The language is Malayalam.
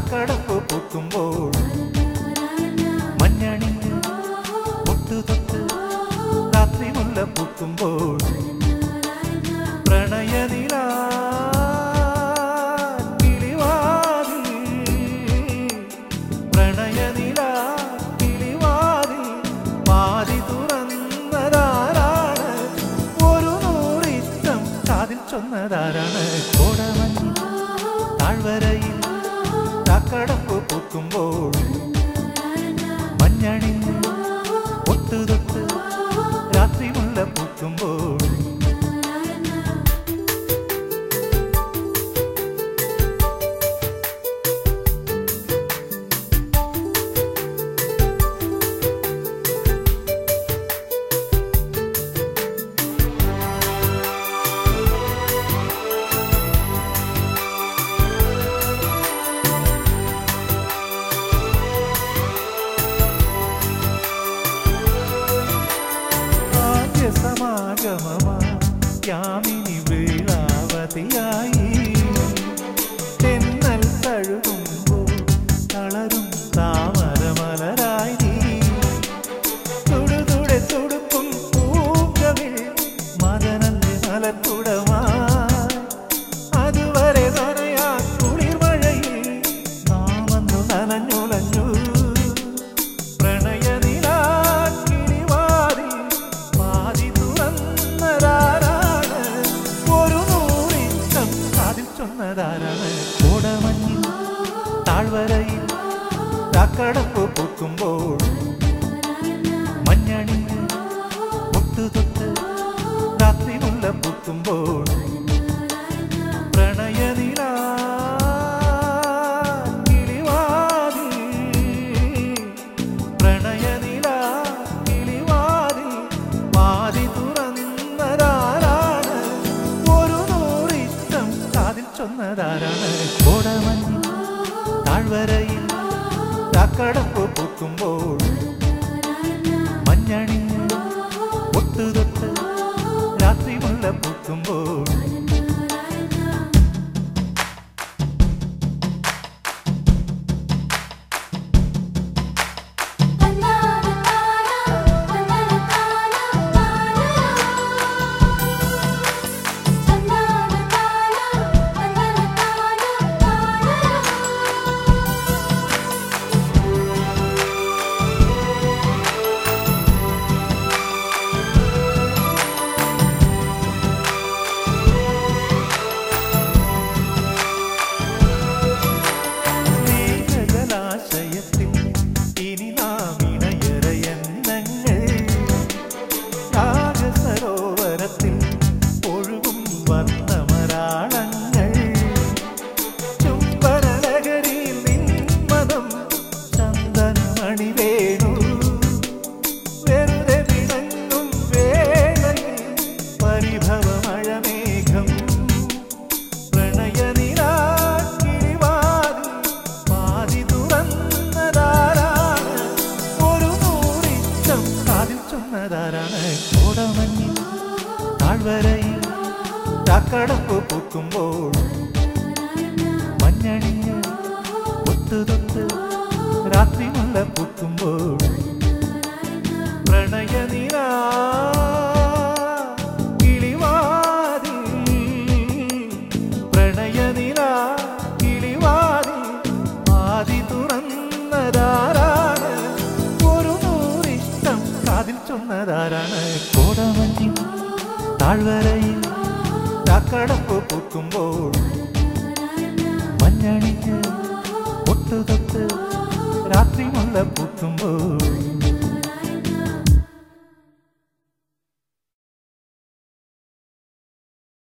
ചക്കടപ്പ് പൂക്കുമ്പോൾ മഞ്ഞണിഞ്ഞ് മുട്ടുതൊട്ട് രാത്രി മുല്ല പൂക്കുമ്പോൾ പ്രണയനില പ്രണയനില കിളിവാതിൽ പാതി തുറന്നതാരാണ് ഒരു നൂറിറ്റം കാതിൽ ചൊന്നതാരാണ് കോടമഞ്ഞ് താഴ്വരയിൽ ചക്കടപ്പ് പൂക്കുമ്പോൾ മഞ്ഞണിഞ്ഞ് ഒട്ടുതൊട്ട് രാത്രി മുല്ല പൂക്കുമ്പോൾ ആദ്യ സമാഗമമാ യാമിനി വീളാവതിയായി തെന്നൽ തഴുകുമ്പോൾ തളരും താമരമലരായി നീ തുടുതുടെ തുടുക്കും പൂങ്കവിൽ മദനന്റെ മലക്കുടമായി അതുവരെ നനയാ കുളിർമഴയിൽ നാമന്നു നനഞ്ഞുലഞ്ഞു പ്രണയനിലാക്കിളിവാതിൽ പാതി തുറന്നതാരാണ് ഒരു നൂറിഷ്ടം കാതിൽ ചൊന്നതാരാണ് കോടമഞ്ഞിൽ താഴ്വരയിൽ ചക്കടപ്പ് പൂക്കുമ്പോൾ മഞ്ഞണിഞ്ഞ് മുട്ടുതൊട്ട് രാത്രി മുല്ല പൂക്കുമ്പോൾ പ്രണയനില കിളിവാതിൽ പ്രണയനില കിളിവാതിൽ പാതി തുറന്നതാരാണ് ഒരു നൂറിഷ്ടം കാതിൽ ചൊന്നതാരാണ് കോടമഞ്ഞിൽ താഴ്വരയിൽ ചക്കടപ്പ് പൂക്കുമ്പോൾ മഞ്ഞണിഞ്ഞ് ഒട്ടുതൊട്ട് രാത്രി മുല്ല പൂക്കുമ്പോൾ സ്നേഹജലാശയത്തിൽ ഇനി നാം ഇണയറയെണ്ണങ്ങൾ രാഗസരോവരത്തിൽ ഒഴുകും വർണ്ണമരാളങ്ങൾ ചുംബനലകരിയിൽ നിന്മനം ചന്ദനമണി വേണു വെറുതെ വിളങ്ങും വേളയിൽ പരിഭവമഴമേഘം പ്രണയനിലാക്കിളിവാതിൽ പാതി തുറന്നതാരാണ് ഒരു നൂറിറ്റം കാതിൽ ചൊന്നതാരാണ് കോടമഞ്ഞിൽ താഴ്വരയിൽ ചക്കടപ്പ് പൂക്കുമ്പോൾ മഞ്ഞണിഞ്ഞ് ഒട്ടുതൊട്ട് രാത്രി മുല്ല പൂക്കുമ്പോൾ പ്രണയനില കിളിവാതിൽ പ്രണയനില കിളിവാതിൽ ആദി തുറന്നതാരാണ് ഒരു നൂറിഷ്ടം കാതിൽ ചൊന്നതാരാണ് കോടമഞ്ഞിൽ താഴ്വരയിൽ ചക്കടപ്പ് പൂക്കുമ്പോൾ മഞ്ഞണിഞ്ഞ് ഒട്ടുതൊട്ട് രാത്രി മുല്ല പൂക്കുമ്പോൾ